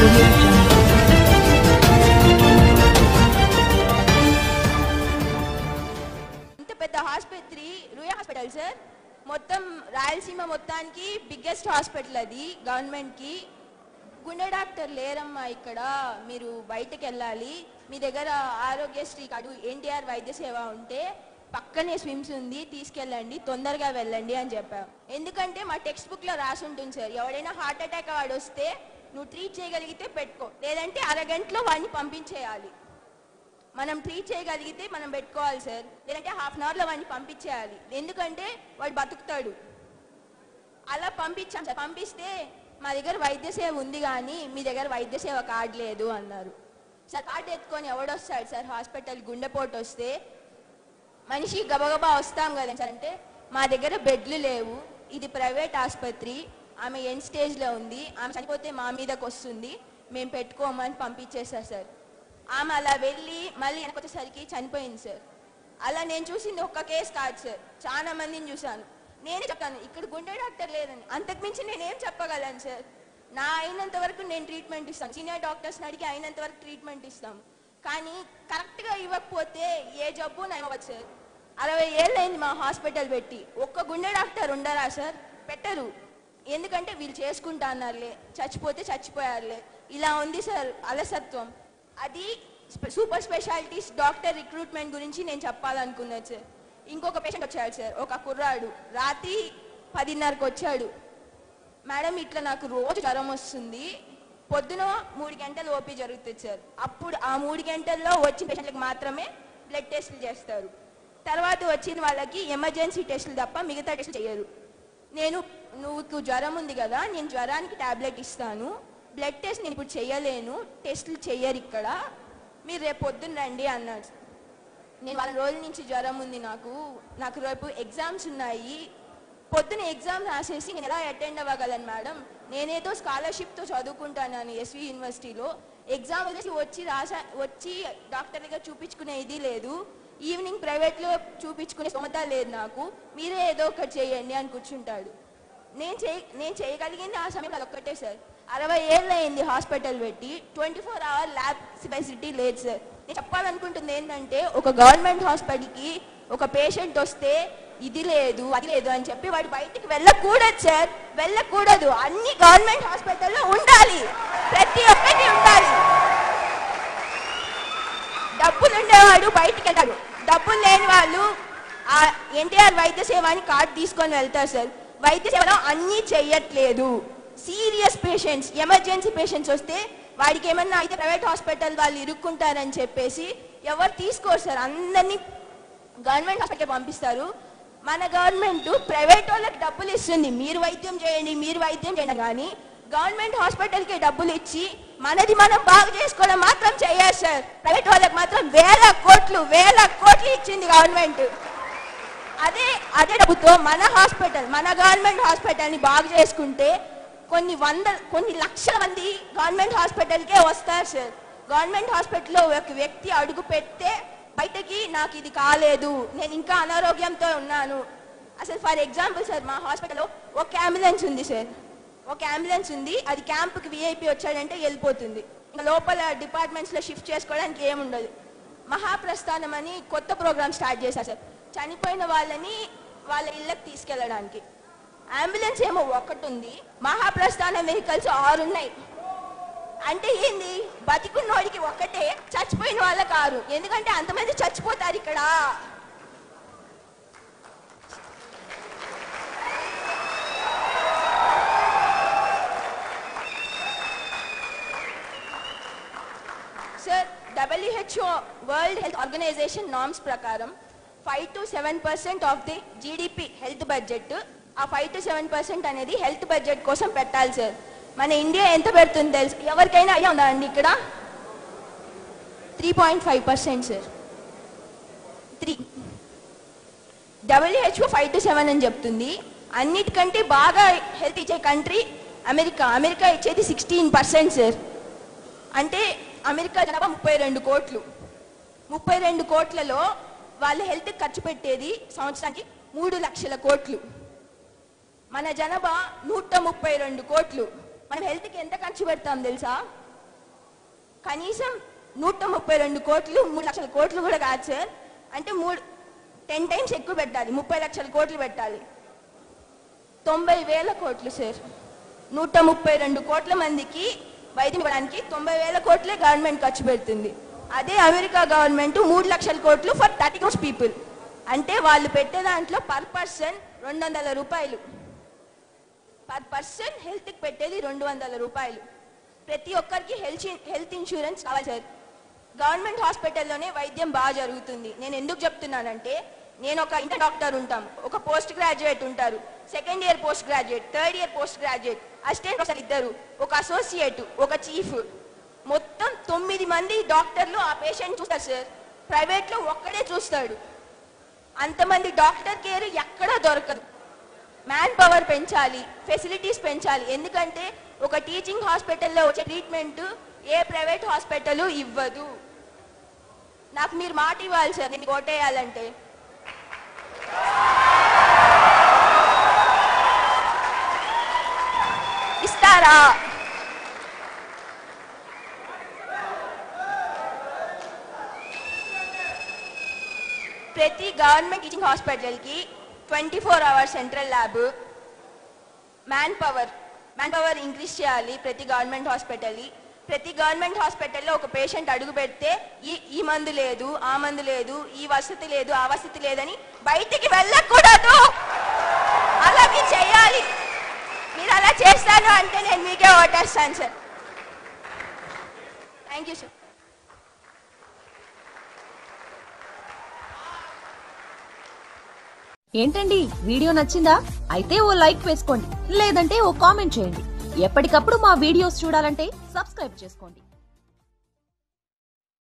audio jungle. ఇంత పెద్ద ఆసుపత్రి రూయా హాస్పిటల్ సార్ మొత్తం రాయలసీమ మొత్తానికి బిగ్గెస్ట్ హాస్పిటల్ అది గవర్నమెంట్కి గుండె డాక్టర్ లేరమ్మా ఇక్కడ మీరు బయటకు వెళ్ళాలి మీ దగ్గర ఆరోగ్యశ్రీ కార్డు ఎన్టీఆర్ వైద్య సేవ ఉంటే పక్కనే స్విమ్స్ ఉంది తీసుకెళ్ళండి తొందరగా వెళ్ళండి అని చెప్పాం ఎందుకంటే మా టెక్స్ట్ బుక్లో రాసి ఉంటుంది సార్ ఎవడైనా హార్ట్ అటాక్ వాడు వస్తే నువ్వు ట్రీట్ చేయగలిగితే పెట్టుకో లేదంటే అరగంటలో వాడిని పంపించేయాలి మనం ట్రీట్ చేయగలిగితే మనం పెట్టుకోవాలి సార్ లేదంటే హాఫ్ అన్ అవర్లో వాడిని పంపించేయాలి ఎందుకంటే వాడు బతుకుతాడు అలా పంపించాం సార్ పంపిస్తే మా దగ్గర వైద్య సేవ ఉంది కానీ మీ దగ్గర వైద్య సేవ కార్డు లేదు అన్నారు సార్ కార్డు ఎత్తుకొని ఎవడొస్తాడు సార్ హాస్పిటల్ గుండెపోటు వస్తే మనిషి గబగబా వస్తాం కదా సార్ అంటే మా దగ్గర బెడ్లు లేవు ఇది ప్రైవేట్ ఆసుపత్రి ఆమె ఎన్ స్టేజ్లో ఉంది ఆమె చనిపోతే మా మీదకి వస్తుంది మేము పెట్టుకోమని పంపించేశారు సార్ ఆమె అలా వెళ్ళి మళ్ళీ వెనకొచ్చేసరికి చనిపోయింది సార్ అలా నేను చూసింది ఒక్క కేసు కాదు సార్ చాలా మందిని చూశాను నేనే చెప్తాను ఇక్కడ గుండె డాక్టర్ లేదని అంతకుమించి నేనేం చెప్పగలను సార్ నా అయినంత వరకు నేను ట్రీట్మెంట్ ఇస్తాను సీనియర్ డాక్టర్స్ని అడిగి అయినంత వరకు ట్రీట్మెంట్ ఇస్తాము కానీ కరెక్ట్గా ఇవ్వకపోతే ఏ జబ్బు నయమవచ్చు సార్ అరవై ఏళ్ళైంది మా హాస్పిటల్ పెట్టి ఒక్క గుండె డాక్టర్ ఉండరా సార్ పెట్టరు ఎందుకంటే వీళ్ళు చేసుకుంటా అన్నారులే చచ్చిపోతే చచ్చిపోయారులే ఇలా ఉంది సార్ అలసత్వం అది స్పె- సూపర్ స్పెషాలిటీస్ డాక్టర్ రిక్రూట్మెంట్ గురించి నేను చెప్పాలనుకున్నాను సార్ ఇంకొక పేషెంట్ వచ్చాడు సార్ ఒక కుర్రాడు రాత్రి పదిన్నరకు వచ్చాడు మేడం ఇట్లా నాకు రోజు జ్వరం వస్తుంది పొద్దున మూడు గంటలు ఓపీ జరుగుతుంది సార్ అప్పుడు ఆ మూడు గంటల్లో వచ్చిన పేషెంట్లకు మాత్రమే బ్లడ్ టెస్టులు చేస్తారు తర్వాత వచ్చిన వాళ్ళకి ఎమర్జెన్సీ టెస్టులు తప్ప మిగతా టెస్టులు చేయరు నేను నువ్వు జ్వరం ఉంది కదా నేను జ్వరానికి టాబ్లెట్ ఇస్తాను బ్లడ్ టెస్ట్ నేను ఇప్పుడు చేయలేను టెస్టులు చెయ్యరు ఇక్కడ మీరు రేపు పొద్దున్న రండి అన్నాడు నేను వాళ్ళ రోజుల నుంచి జ్వరం ఉంది నాకు నాకు రేపు ఎగ్జామ్స్ ఉన్నాయి పొద్దున ఎగ్జామ్ రాసేసి నేను ఎలా అటెండ్ అవ్వగలను మేడం నేనేదో స్కాలర్షిప్తో చదువుకుంటాను ఎస్వి యూనివర్సిటీలో ఎగ్జామ్ వదిలేసి వచ్చి రాసా వచ్చి డాక్టర్ దగ్గర చూపించుకునే ఇది లేదు ఈవినింగ్ ప్రైవేట్లో చూపించుకునే స్తోమత లేదు నాకు మీరే ఏదో ఒకటి చేయండి అని కూర్చుంటాడు నేను చేయ నేను చేయగలిగింది ఆ సమయంలో ఒక్కటే సార్ అరవై ఏళ్ళు అయింది హాస్పిటల్ పెట్టి twenty four hour lab facility లేదు సార్ నేను చెప్పాలనుకుంటుంది ఏంటంటే ఒక గవర్నమెంట్ హాస్పిటల్కి ఒక పేషెంట్ వస్తే ఇది లేదు అది లేదు అని చెప్పి వాడు బయటికి వెళ్ళకూడదు సార్ వెళ్ళకూడదు అన్ని గవర్నమెంట్ హాస్పిటల్లో ఉండాలి ప్రతి ఒక్కటి ఉండాలి డబ్బులు ఉండేవాడు బయటికి వెళ్తాడు డబ్బులు లేని వాళ్ళు ఆ ఎన్టీఆర్ వైద్య సేవ అని కార్డు తీసుకొని వెళ్తారు సార్ వైద్య సేవలో అన్నీ చెయ్యట్లేదు సీరియస్ పేషెంట్స్ ఎమర్జెన్సీ పేషెంట్స్ వస్తే వాడికి ఏమన్నా అయితే ప్రైవేట్ హాస్పిటల్ వాళ్ళు ఇరుక్కుంటారని చెప్పేసి ఎవరు తీసుకోరు సార్ అందరినీ గవర్నమెంట్ హాస్పిటల్కి పంపిస్తారు మన గవర్నమెంట్ ప్రైవేట్ వాళ్ళకి డబ్బులు ఇస్తుంది మీరు వైద్యం చేయండి మీరు వైద్యం చేయండి కానీ గవర్నమెంట్ హాస్పిటల్కి డబ్బులు ఇచ్చి మనది మనం బాగు చేసుకోవడం మాత్రం చేయాలి సార్ ప్రైవేట్ వాళ్ళకి మాత్రం వేల కోట్లు వేల కోట్లు ఇచ్చింది గవర్నమెంట్ అదే అదే డబ్బుతో మన హాస్పిటల్ మన గవర్నమెంట్ హాస్పిటల్ని బాగు చేసుకుంటే కొన్ని వంద కొన్ని లక్షల మంది గవర్నమెంట్ హాస్పిటల్కే వస్తారు సార్ గవర్నమెంట్ హాస్పిటల్లో ఒక వ్యక్తి అడుగు పెడితే బయటకి నాకు ఇది కాలేదు నేను ఇంకా అనారోగ్యంతో ఉన్నాను అసలు ఫర్ ఎగ్జాంపుల్ సార్ మా హాస్పిటల్లో ఒక అంబులెన్స్ ఉంది సార్ ఒక అంబులెన్స్ ఉంది అది క్యాంప్కి విఐపి వచ్చాడంటే వెళ్ళిపోతుంది ఇంకా లోపల డిపార్ట్మెంట్స్లో షిఫ్ట్ చేసుకోవడానికి ఏముండదు మహాప్రస్థానం అని కొత్త ప్రోగ్రామ్ స్టార్ట్ చేశారు సార్ చనిపోయిన వాళ్ళని వాళ్ళ ఇళ్ళకి తీసుకెళ్ళడానికి అంబులెన్స్ ఏమో ఒకటి ఉంది మహాప్రస్థానం వెహికల్స్ ఆరు ఉన్నాయి అంటే ఏంది బతికున్నోడికి ఒక్కటే చచ్చిపోయిన వాళ్ళ కారు ఎందుకంటే అంతమంది చచ్చిపోతారు ఇక్కడ sir WHO world health organization norms ప్రకారం five to seven percent of the GDP health budget uh five to seven percent అనేది హెల్త్ బడ్జెట్ కోసం పెట్టాలి సార్ మన ఇండియా ఎంత పెడుతుంది తెలుసు ఎవరికైనా అయ్యా ఉందా అండి ఇక్కడ three point five percent sir three WHO five to seven అని చెప్తుంది అన్నిటికంటే బాగా హెల్త్ ఇచ్చే కంట్రీ అమెరికా అమెరికా ఇచ్చేది సిక్స్టీన్ పర్సెంట్ సార్ అంటే అమెరికా జనాభా ముప్పై రెండు కోట్లు ముప్పై రెండు కోట్లలో వాళ్ళ హెల్త్ ఖర్చు పెట్టేది సంవత్సరానికి మూడు లక్షల కోట్లు మన జనాభా నూట ముప్పై రెండు కోట్లు మనం హెల్త్కి ఎంత ఖర్చు పెడతాం తెలుసా కనీసం నూట ముప్పై రెండు కోట్లు మూడు లక్షల కోట్లు కూడా కాదు సార్ అంటే మూడు టెన్ టైమ్స్ ఎక్కువ పెట్టాలి ముప్పై లక్షల కోట్లు పెట్టాలి తొంభై వేల కోట్లు సార్ నూట ముప్పై రెండు కోట్ల మందికి వైద్యం ఇవ్వడానికి తొంభై వేల కోట్లే గవర్నమెంట్ ఖర్చు పెడుతుంది అదే అమెరికా గవర్నమెంట్ మూడు లక్షల కోట్లు ఫర్ థర్టీ క్రోస్ పీపుల్ అంటే వాళ్ళు పెట్టే దాంట్లో పర్ పర్సన్ రెండు వందల రూపాయలు పర్ పర్సన్ హెల్త్కి పెట్టేది రెండు వందల రూపాయలు ప్రతి ఒక్కరికి హెల్త్ హెల్త్ ఇన్సూరెన్స్ కావాలి సార్ గవర్నమెంట్ హాస్పిటల్లోనే వైద్యం బాగా జరుగుతుంది నేను ఎందుకు చెప్తున్నానంటే నేను ఒక ఇంటర్ డాక్టర్ ఉంటాం ఒక పోస్ట్ గ్రాడ్యుయేట్ ఉంటారు second year post graduate third year post graduate assistant professor ఇద్దరు ఒక అసోసియేట్ ఒక చీఫ్ మొత్తం తొమ్మిది మంది డాక్టర్లు ఆ పేషెంట్ చూస్తారు సార్ ప్రైవేట్లో ఒక్కడే చూస్తాడు అంతమంది డాక్టర్ కేర్ ఎక్కడా దొరకదు మ్యాన్ పవర్ పెంచాలి ఫెసిలిటీస్ పెంచాలి ఎందుకంటే ఒక టీచింగ్ హాస్పిటల్లో వచ్చే ట్రీట్మెంట్ ఏ ప్రైవేట్ హాస్పిటల్ ఇవ్వదు నాకు మీరు మాట ఇవ్వాలి సార్ నేను ఓటేయాలంటే ఇస్తారా ప్రతి గవర్నమెంట్ టీచింగ్ హాస్పిటల్కి twenty four hours central lab manpower manpower increase చేయాలి ప్రతి గవర్నమెంట్ హాస్పిటల్ ప్రతి గవర్నమెంట్ హాస్పిటల్లో ఒక పేషెంట్ అడుగు పెడితే ఈ ఈ మందు లేదు ఆ మందు లేదు ఈ వసతి లేదు ఆ వసతి లేదని బయటికి వెళ్ళకూడదు అలా మీరు చేయాలి మీరు అలా చేస్తాను అంటే నేను మీకే ఓటేస్తాను సార్ థ్యాంక్ యూ సార్ ఏంటండి వీడియో నచ్చిందా అయితే ఓ లైక్ వేసుకోండి లేదంటే ఓ కామెంట్ చేయండి ఎప్పటికప్పుడు మా వీడియోస్ చూడాలంటే సబ్స్క్రైబ్ చేసుకోండి